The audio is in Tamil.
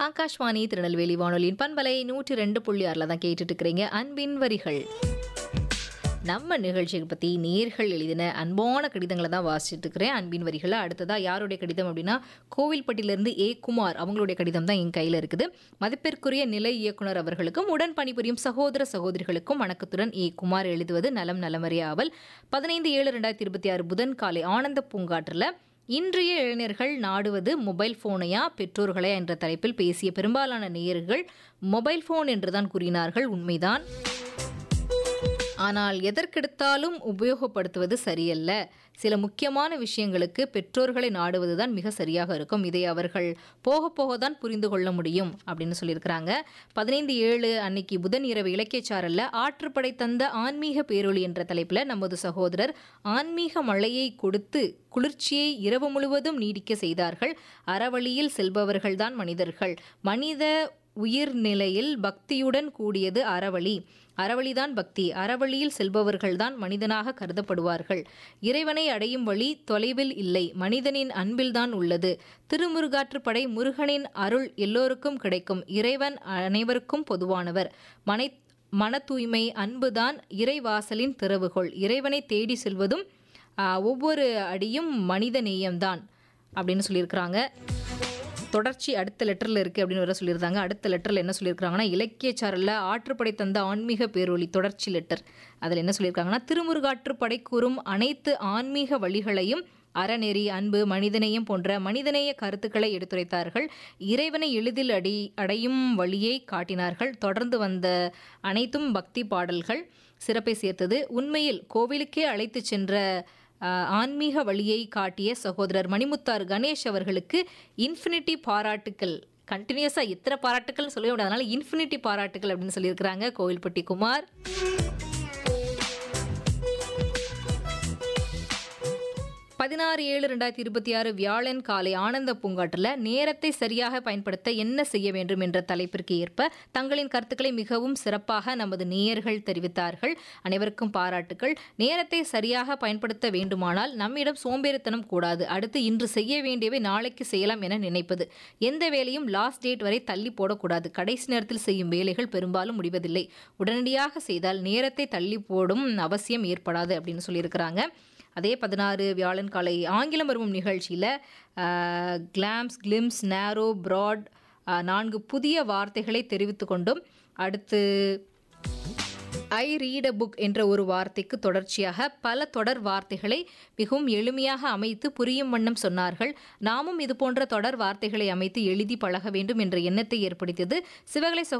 ஆகாஷ்வாணி திருநெல்வேலி வானொலியின் பண்பலை நூற்றி ரெண்டு புள்ளி ஆறில் தான் கேட்டுட்டு இருக்கிறீங்க அன்பின் வரிகள் நம்ம நிகழ்ச்சியை பற்றி நேர்கள் எழுதின அன்பான கடிதங்களை தான் வாசிச்சுட்டு இருக்கிறேன் அன்பின் வரிகளை அடுத்ததாக யாருடைய கடிதம் அப்படின்னா கோவில்பட்டியிலிருந்து ஏ குமார் அவங்களுடைய கடிதம் தான் என் கையில் இருக்குது மதிப்பிற்குரிய நிலை இயக்குனர் அவர்களுக்கும் உடன் பணிபுரியும் சகோதர சகோதரிகளுக்கும் வணக்கத்துடன் ஏ குமார் எழுதுவது நலம் நலமறியாவல் பதினைந்து ஏழு ரெண்டாயிரத்தி இருபத்தி ஆறு புதன் காலை ஆனந்த பூங்காற்றில் இன்றைய இளைஞர்கள் நாடுவது மொபைல் ஃபோனையா பெற்றோர்களே என்ற தலைப்பில் பேசிய பெரும்பாலான நேயர்கள் மொபைல் ஃபோன் என்றுதான் கூறினார்கள் உண்மைதான் ஆனால் எதற்கெடுத்தாலும் உபயோகப்படுத்துவது சரியல்ல சில முக்கியமான விஷயங்களுக்கு பெற்றோர்களை நாடுவதுதான் மிக சரியாக இருக்கும் இதை அவர்கள் போக போக தான் புரிந்து கொள்ள முடியும் அப்படின்னு சொல்லியிருக்கிறாங்க பதினைந்து ஏழு அன்னைக்கு புதன் இரவு இலக்கியச்சாரல்ல ஆற்றுப்படை தந்த ஆன்மீக பேரொளி என்ற தலைப்பில் நமது சகோதரர் ஆன்மீக மழையை கொடுத்து குளிர்ச்சியை இரவு முழுவதும் நீடிக்க செய்தார்கள் அறவழியில் செல்பவர்கள்தான் மனிதர்கள் மனித உயிர்நிலையில் பக்தியுடன் கூடியது அறவழி அறவழிதான் பக்தி அறவழியில் செல்பவர்கள்தான் மனிதனாக கருதப்படுவார்கள் இறைவனை அடையும் வழி தொலைவில் இல்லை மனிதனின் அன்பில்தான் உள்ளது திருமுருகாற்றுப்படை முருகனின் அருள் எல்லோருக்கும் கிடைக்கும் இறைவன் அனைவருக்கும் பொதுவானவர் மனை மன தூய்மை அன்புதான் இறைவாசலின் திறவுகோள் இறைவனை தேடி செல்வதும் ஒவ்வொரு அடியும் மனித நேயம்தான் அப்படின்னு சொல்லியிருக்கிறாங்க தொடர்ச்சி அடுத்த லெட்டரில் இருக்குது அப்படின்னு வர சொல்லியிருந்தாங்க அடுத்த லெட்டரில் என்ன சொல்லியிருக்காங்கன்னா இலக்கியச்சாரில் ஆற்றுப்படை தந்த ஆன்மீக பேரொழி தொடர்ச்சி லெட்டர் அதில் என்ன சொல்லியிருக்காங்கன்னா திருமுருகாற்றுப்படை கூறும் அனைத்து ஆன்மீக வழிகளையும் அறநெறி அன்பு மனிதநேயம் போன்ற மனிதநேய கருத்துக்களை எடுத்துரைத்தார்கள் இறைவனை எளிதில் அடி அடையும் வழியை காட்டினார்கள் தொடர்ந்து வந்த அனைத்தும் பக்தி பாடல்கள் சிறப்பை சேர்த்தது உண்மையில் கோவிலுக்கே அழைத்து சென்ற ஆன்மீக வழியை காட்டிய சகோதரர் மணிமுத்தார் கணேஷ் அவர்களுக்கு இன்ஃபினிட்டி பாராட்டுக்கள் கண்டினியூஸாக எத்தனை பாராட்டுக்கள் சொல்ல முடியாது அதனால இன்ஃபினிட்டி பாராட்டுக்கள் அப்படின்னு சொல்லியிருக்கிறாங்க கோவில்பட்டி குமார் பதினாறு ஏழு ரெண்டாயிரத்தி இருபத்தி ஆறு வியாழன் காலை ஆனந்த பூங்காற்றில் நேரத்தை சரியாக பயன்படுத்த என்ன செய்ய வேண்டும் என்ற தலைப்பிற்கு ஏற்ப தங்களின் கருத்துக்களை மிகவும் சிறப்பாக நமது நேயர்கள் தெரிவித்தார்கள் அனைவருக்கும் பாராட்டுகள் நேரத்தை சரியாக பயன்படுத்த வேண்டுமானால் நம்மிடம் சோம்பேறித்தனம் கூடாது அடுத்து இன்று செய்ய வேண்டியவை நாளைக்கு செய்யலாம் என நினைப்பது எந்த வேலையும் லாஸ்ட் டேட் வரை தள்ளி போடக்கூடாது கடைசி நேரத்தில் செய்யும் வேலைகள் பெரும்பாலும் முடிவதில்லை உடனடியாக செய்தால் நேரத்தை தள்ளி போடும் அவசியம் ஏற்படாது அப்படின்னு சொல்லியிருக்கிறாங்க அதே பதினாறு வியாழன் காலை ஆங்கிலம் வருவோம் நிகழ்ச்சியில் கிளாம்ஸ் கிளிம்ஸ் நேரோ ப்ராட் நான்கு புதிய வார்த்தைகளை தெரிவித்து கொண்டும் அடுத்து ஐ ரீட் அ புக் என்ற ஒரு வார்த்தைக்கு தொடர்ச்சியாக பல தொடர் வார்த்தைகளை மிகவும் எளிமையாக அமைத்து புரியும் வண்ணம் சொன்னார்கள் நாமும் இது போன்ற தொடர் வார்த்தைகளை அமைத்து எழுதி பழக வேண்டும் என்ற எண்ணத்தை ஏற்படுத்தியது சிவகலை